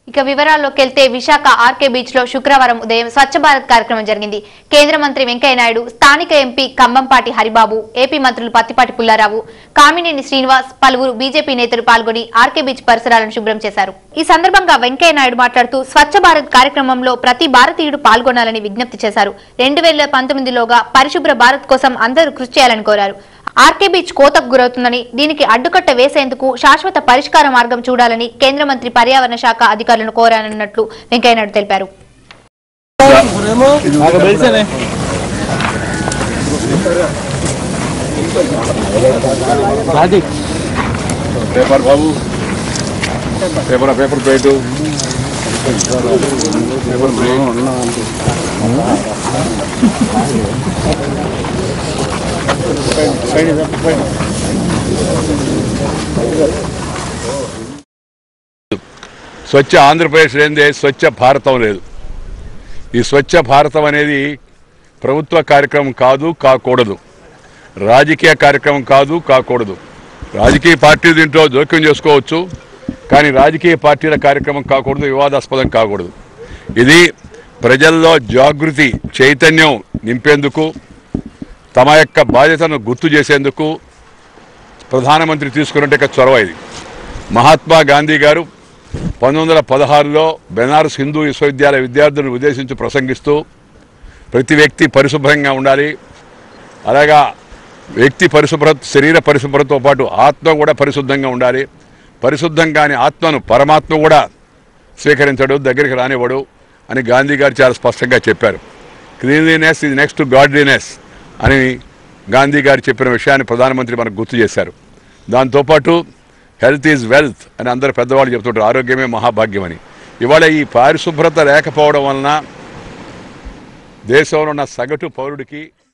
ఇక వివరాల్లోకి వెళ్తే విశాఖ ఆర్కే బీచ్ లో శుక్రవారం ఉదయం స్వచ్ఛ భారత్ కార్యక్రమం జరిగింది కేంద్ర మంత్రి వెంకయ్యనాయుడు స్థానిక ఎంపీ కంబంపాటి హరిబాబు ఏపీ మంత్రులు పత్తిపాటి పుల్లారావు కామినేని శ్రీనివాస్ పలువురు బీజేపీ నేతలు పాల్గొని ఆర్కే బీచ్ పరిసరాలను శుభ్రం చేశారు ఈ సందర్భంగా వెంకయ్యనాయుడు మాట్లాడుతూ స్వచ్ఛ భారత్ కార్యక్రమంలో ప్రతి భారతీయుడు పాల్గొనాలని విజ్ఞప్తి చేశారు రెండు వేల పంతొమ్మిదిలోగా పరిశుభ్ర భారత్ కోసం అందరూ కృషి చేయాలని కోరారు ఆర్కే బీచ్ కోతకు గురవుతుందని దీనికి అడ్డుకట్ట వేసేందుకు శాశ్వత పరిష్కార మార్గం చూడాలని కేంద్ర మంత్రి పర్యావరణ శాఖ అధికారులను కోరానన్నట్లు వెంకయ్యనాయుడు తెలిపారు పేపర్ బాబు paper paper plate paper plate Swachh Andhra Pradesh లేనిదే స్వచ్ఛ భారతం లేదు ఈ స్వచ్ఛ భారతం అనేది ప్రభుత్వ కార్యక్రమం కాదు కాకూడదు రాజకీయ కార్యక్రమం కాదు కాకూడదు రాజకీయ పార్టీలు దీంట్లో జోక్యం చేసుకోవచ్చు కానీ రాజకీయ పార్టీల కార్యక్రమం కాకూడదు వివాదాస్పదం కాకూడదు ఇది ప్రజల్లో జాగృతి చైతన్యం నింపేందుకు తమ యొక్క బాధ్యతను గుర్తు చేసేందుకు ప్రధానమంత్రి తీసుకున్నట్టు చొరవ ఇది మహాత్మా గాంధీ గారు పంతొమ్మిది వందల పదహారులో బెనారస్ హిందూ విశ్వవిద్యాలయ విద్యార్థులను ఉద్దేశించి ప్రసంగిస్తూ ప్రతి వ్యక్తి పరిశుభ్రంగా ఉండాలి అలాగా వ్యక్తి పరిశుభ్రత శరీర పరిశుభ్రతతో పాటు ఆత్మ కూడా పరిశుద్ధంగా ఉండాలి పరిశుద్ధం కాని ఆత్మను పరమాత్మ కూడా స్వీకరించడు దగ్గరికి రానివ్వడు అని గాంధీ గారు చాలా స్పష్టంగా చెప్పారు క్లీన్లీనెస్ ఇది నెక్స్ట్ గాడ్లీనెస్ అని గాంధీ గారు చెప్పిన విషయాన్ని ప్రధానమంత్రి మనకు గుర్తు చేశారు దాంతోపాటు హెల్త్ ఈజ్ వెల్త్ అని అందరు పెద్దవాళ్ళు చెప్తుంటారు ఆరోగ్యమే మహాభాగ్యం అని ఇవాళ ఈ పారిశుభ్రత లేకపోవడం వలన దేశంలో ఉన్న సగటు పౌరుడికి